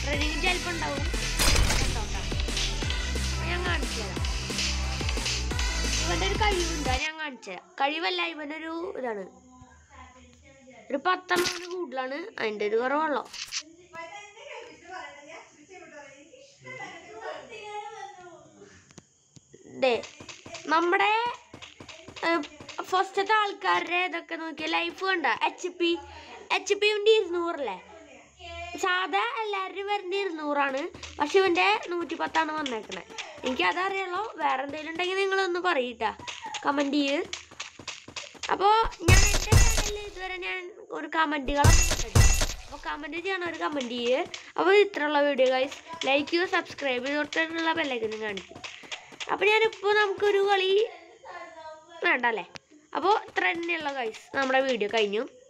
Training ചിലപ്പോൾ ഉണ്ടാവും കണ്ടോട്ടാ. അപ്പൊ ഞാൻ കാണിച്ചു തരാം ഇവന്റെ ഒരു കഴിവുണ്ട് അത് ഞാൻ കാണിച്ചു തരാം കഴിവല്ല ഇവനൊരു ഇതാണ് ഒരു പത്തെണ്ണത്തിന് കൂടുതലാണ് അതിൻ്റെ ഒരു കുറവുള്ളൂ ദേ നമ്മുടെ ഫസ്റ്റത്തെ ആൾക്കാരുടെ ഇതൊക്കെ നോക്കിയ ലൈഫ് കണ്ട എച്ച് പി എച്ച് പി ഇവൻ്റെ ഇരുന്നൂറല്ലേ സാധാ എല്ലാവരുടെയും വരുന്ന ഇരുന്നൂറാണ് പക്ഷെ ഇവൻ്റെ നൂറ്റി പത്താണ് വന്നേക്കണേ എനിക്ക് അതറിയുള്ളൂ വേറെ എന്തെങ്കിലും ഉണ്ടെങ്കിൽ നിങ്ങളൊന്ന് പറയട്ടാ കമൻറ്റ് ചെയ്യ് അപ്പോൾ ഞാൻ എൻ്റെ ചാനലിൽ ഇതുവരെ ഞാൻ ഒരു കമൻറ്റുകളൊക്കെ അപ്പോൾ കമൻറ്റ് ചെയ്യണം ഒരു കമൻറ്റ് ചെയ്യ് അപ്പോൾ ഇത്രയുള്ള വീഡിയോ ഗൈസ് ലൈക്ക് ചെയ്യുക സബ്സ്ക്രൈബ് ചെയ്തിട്ടുള്ള ബെല്ലൈക്കനും കാണിക്കും അപ്പോൾ ഞാനിപ്പോൾ നമുക്കൊരു കളി വേണ്ട അല്ലേ അപ്പോൾ ഇത്ര തന്നെയുള്ള ഗൈസ് നമ്മുടെ വീഡിയോ കഴിഞ്ഞു